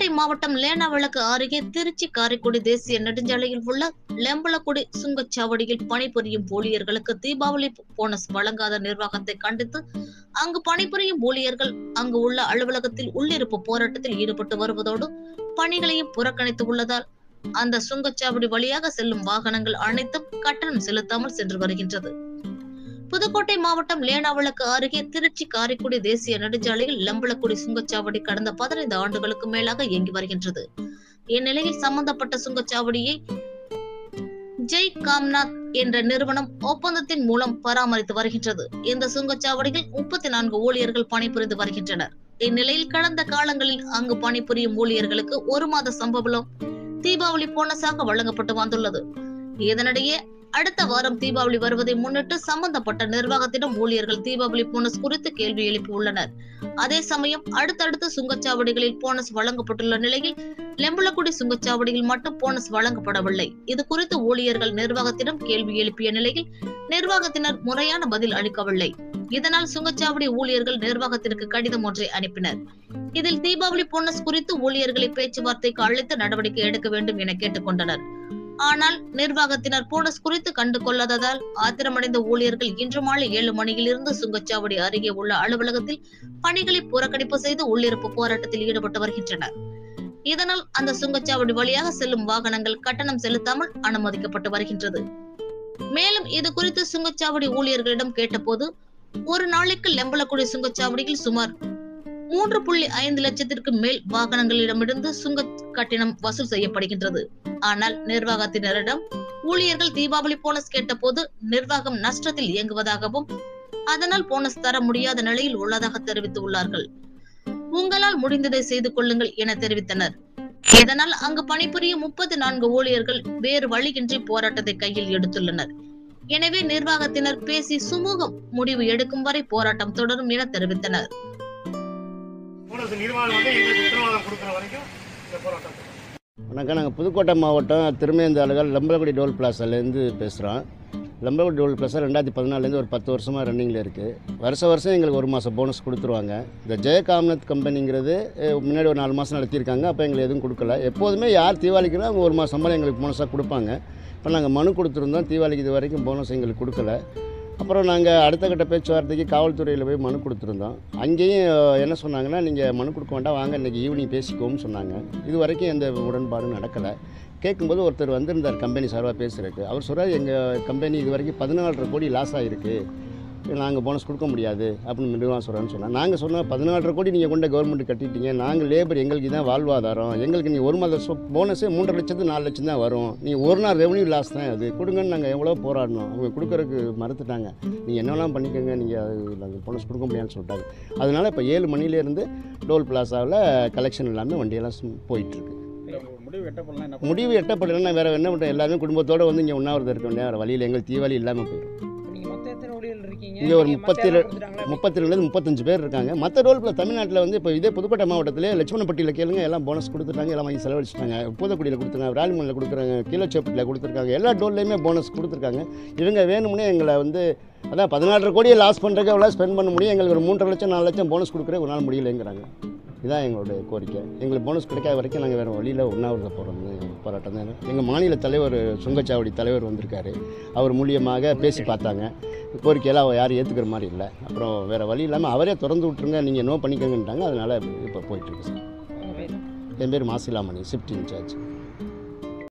புதுக்கோட்டை மாவட்டம் லேனாவிளக்கு அருகே திருச்சி காரைக்குடி தேசிய நெடுஞ்சாலையில் உள்ள லெம்பலக்குடி சுங்கச்சாவடியில் பணிபுரியும் ஊழியர்களுக்கு தீபாவளி போனஸ் வழங்காத நிர்வாகத்தை கண்டித்து அங்கு பணிபுரியும் ஊழியர்கள் அங்கு உள்ள அலுவலகத்தில் உள்ளிருப்பு போராட்டத்தில் ஈடுபட்டு வருவதோடு பணிகளையும் புறக்கணித்து உள்ளதால் அந்த சுங்கச்சாவடி வழியாக செல்லும் வாகனங்கள் அனைத்தும் கட்டணம் செலுத்தாமல் சென்று வருகின்றது புதுக்கோட்டை மாவட்டம் லேனாவிளக்கு அருகே திருச்சி காரைக்குடி தேசிய நெடுஞ்சாலையில் லம்பலக்குடி சுங்கச்சாவடி கடந்த பதினைந்து ஆண்டுகளுக்கு மேலாக இயங்கி வருகின்றது இந்நிலையில் சம்பந்தப்பட்ட சுங்கச்சாவடியை ஜெய் காம்நாத் என்ற நிறுவனம் ஒப்பந்தத்தின் மூலம் பராமரித்து வருகின்றது இந்த சுங்கச்சாவடியில் முப்பத்தி நான்கு ஊழியர்கள் பணிபுரிந்து வருகின்றனர் இந்நிலையில் கடந்த காலங்களில் அங்கு பணிபுரியும் ஊழியர்களுக்கு ஒரு மாத சம்பளம் தீபாவளி போனஸாக வழங்கப்பட்டு வந்துள்ளது இதனிடையே அடுத்த வாரம் தீபாவளி வருவதை முன்னிட்டு சம்பந்தப்பட்ட நிர்வாகத்திடம் ஊழியர்கள் தீபாவளி போனஸ் குறித்து கேள்வி எழுப்பியுள்ளனர் அதே சமயம் அடுத்தடுத்த சுங்கச்சாவடிகளில் போனஸ் வழங்கப்பட்டுள்ள நிலையில் லெம்பலக்குடி சுங்கச்சாவடியில் மட்டும் போனஸ் வழங்கப்படவில்லை இது குறித்து ஊழியர்கள் நிர்வாகத்திடம் கேள்வி எழுப்பிய நிலையில் நிர்வாகத்தினர் முறையான பதில் அளிக்கவில்லை இதனால் சுங்கச்சாவடி ஊழியர்கள் நிர்வாகத்திற்கு கடிதம் ஒன்றை அனுப்பினர் இதில் தீபாவளி போனஸ் குறித்து ஊழியர்களை பேச்சுவார்த்தைக்கு அழைத்து நடவடிக்கை எடுக்க வேண்டும் என கேட்டுக்கொண்டனர் ஆனால் நிர்வாகத்தினர் போனஸ் குறித்து கண்டு கொள்ளாததால் ஆத்திரமடைந்த ஊழியர்கள் இன்று மாலை ஏழு மணியிலிருந்து சுங்கச்சாவடி அருகே உள்ள அலுவலகத்தில் பணிகளை புறக்கணிப்பு செய்து உள்ளிருப்பு போராட்டத்தில் ஈடுபட்டு வருகின்றனர் இதனால் அந்த சுங்கச்சாவடி வழியாக செல்லும் வாகனங்கள் கட்டணம் செலுத்தாமல் அனுமதிக்கப்பட்டு வருகின்றது மேலும் இது குறித்து சுங்கச்சாவடி ஊழியர்களிடம் கேட்டபோது ஒரு நாளைக்கு லெம்பலக்குடி சுங்கச்சாவடியில் சுமார் மூன்று புள்ளி ஐந்து லட்சத்திற்கு மேல் வாகனங்களிடமிருந்து சுங்க கட்டணம் வசூல் செய்யப்படுகின்றது ஆனால் நிர்வாகத்தினரிடம் ஊழியர்கள் தீபாவளி போனஸ் கேட்டபோது நிர்வாகம் நஷ்டத்தில் இயங்குவதாகவும் அதனால் போனஸ் தர முடியாத நிலையில் உள்ளதாக தெரிவித்துள்ளார்கள் உங்களால் முடிந்ததை செய்து கொள்ளுங்கள் என தெரிவித்தனர் இதனால் அங்கு பணிபுரியும் முப்பத்தி நான்கு ஊழியர்கள் வேறு வழியின்றி போராட்டத்தை கையில் எடுத்துள்ளனர் எனவே நிர்வாகத்தினர் பேசி சுமூக முடிவு எடுக்கும் வரை போராட்டம் தொடரும் என தெரிவித்தனர் போனஸ் நிர்வாகம் வந்து எங்களுக்கு உத்தரவாதம் கொடுக்குற வரைக்கும் இந்த போராட்டம் தொடரும். வணக்கம் நாங்கள் புதுக்கோட்டை மாவட்டம் திருமேந்தாளுகள் லம்பலகுடி டோல் பிளாசாலேருந்து பேசுகிறோம் லம்பலகுடி டோல் பிளாசா ரெண்டாயிரத்தி பதினாலேருந்து ஒரு பத்து வருஷமாக ரன்னிங்கில் இருக்குது வருஷம் வருஷம் எங்களுக்கு ஒரு மாதம் போனஸ் கொடுத்துருவாங்க இந்த ஜெயகாம்னத் கம்பெனிங்கிறது அஹ், முன்னாடி ஒரு நாலு மாதம் நடத்தியிருக்காங்க அப்போ எங்களுக்கு எதுவும் கொடுக்கல எப்போதுமே யார் தீபாவளிக்குன்னா அவங்க ஒரு மாதம் சம்பளம் எங்களுக்கு போனஸாக கொடுப்பாங்க இப்போ நாங்கள் மனு கொடுத்துருந்தோம் தீபாவளிக்கு இது வரைக்கும் போனஸ் எங்களுக்கு கொடுக்கல அப்புறம் நாங்கள் அடுத்த கட்ட பேச்சுவார்த்தைக்கு காவல்துறையில் போய் மனு கொடுத்துருந்தோம் அங்கேயும் அஹ், என்ன சொன்னாங்கன்னா நீங்கள் மனு கொடுக்க வேண்டாம் வாங்க இன்றைக்கி ஈவினிங் பேசிக்கோன்னு சொன்னாங்க இது வரைக்கும் எந்த உடன்பாடும் நடக்கலை கேட்கும்போது ஒருத்தர் வந்திருந்தார் கம்பெனி சார்பாக பேசுகிறதுக்கு அவர் சொல்கிறார் எங்கள் கம்பெனி இது வரைக்கும் பதினாலரை கோடி லாஸ் ஆகிருக்கு நாங்கள் போனஸ் கொடுக்க முடியாது அப்படின்னு நிர்வாகம் சொல்கிறான்னு சொன்னாங்க நாங்கள் சொன்னோம் பதினாலரை கோடி நீங்கள் கொண்ட கவர்மெண்ட் கட்டிட்டீங்க நாங்கள் லேபர் எங்களுக்கு தான் வாழ்வாதாரம் எங்களுக்கு நீ ஒரு மாத போனஸே மூன்றரை லட்சத்து நாலு லட்சம் தான் வரும் நீ ஒரு நாள் ரெவன்யூ லாஸ் தான் அது கொடுங்கன்னு நாங்கள் எவ்வளோ போராடினோம் அவங்க கொடுக்கறதுக்கு மறுத்துட்டாங்க நீங்கள் என்ன வேணாலும் பண்ணிக்கோங்க நீங்கள் அது நாங்கள் போனஸ் கொடுக்க முடியாதுன்னு சொல்லிட்டாங்க அதனால் இப்போ ஏழு மணிலேருந்து டோல் பிளாசாவில் கலெக்ஷன் இல்லாமல் வண்டியெல்லாம் சும்- போயிட்டுருக்கு முடிவு எட்டப்படலாம் என்ன முடிவு எட்டப்படலைன்னா வேறு என்ன பண்ணுறோம் எல்லாருமே குடும்பத்தோடு வந்து இங்கே உண்ணாவிரதம் இருக்க வேண்டிய வேறு வழியில் எங்களுக்கு தீபாவளி இல்லாமல் போயிடும் நீங்க மொத்தம் எத்தனை ஊழியர்கள் இருக்கீங்க இங்கே ஒரு நீங்க முப்பத்தி மத்த ரெ- இடம் கொடுத்துட்டாங்களா? முப்பத்தி ரெண்டுலேருந்து முப்பத்தஞ்சு பேர் இருக்காங்க மற்ற ரோல் தமிழ்நாட்டில் வந்து இப்போ இதே புதுக்கோட்டை மாவட்டத்திலே லட்சுமணப்பட்டியில் கேளுங்க எல்லாம் போனஸ் கொடுத்துட்டாங்க எல்லாம் வாங்கி செலவழிச்சிட்டாங்க பூதக்குடியில் கொடுத்துருக்காங்க ராலிமலையில் கொடுக்குறாங்க கீழச்சேப்பட்டில் கொடுத்துருக்காங்க எல்லா டோல்லையுமே போனஸ் கொடுத்துருக்காங்க இவங்க வேணும்னே எங்களை வந்து அதான் பதினாலரை கோடியை லாஸ் பண்ணுறதுக்கு எவ்வளோ ஸ்பெண்ட் பண்ண முடியும் எங்களுக்கு ஒரு மூன்றரை லட்சம் நாலு லட்சம் போனஸ் கொடுக்குற ஒரு நாள் முடியலைங்கிறாங்க இதான் எங்களுடைய கோரிக்கை எங்களுக்கு போனஸ் கிடைக்காத வரைக்கும் நாங்கள் வேறு வழியில் உண்ணாவிரத போகிறோம் போராட்டம் தான் எங்கள் மாநில தலைவர் சுங்கச்சாவடி தலைவர் வந்திருக்காரு அவர் மூலியமாக பேசி பார்த்தாங்க கோரிக்கையெல்லாம் அவர் யாரும் ஏற்றுக்கிற மாதிரி இல்லை அப்புறம் வேறு வழி இல்லாமல் அவரே திறந்து விட்ருங்க நீங்கள் நோ பண்ணிக்கங்கன்ட்டாங்க அதனால் இப்போ போயிட்டுருக்கு சார் உங்க பேரு? என் பேர் மாசிலாமணி ஷிஃப்ட் இன்சார்ஜ்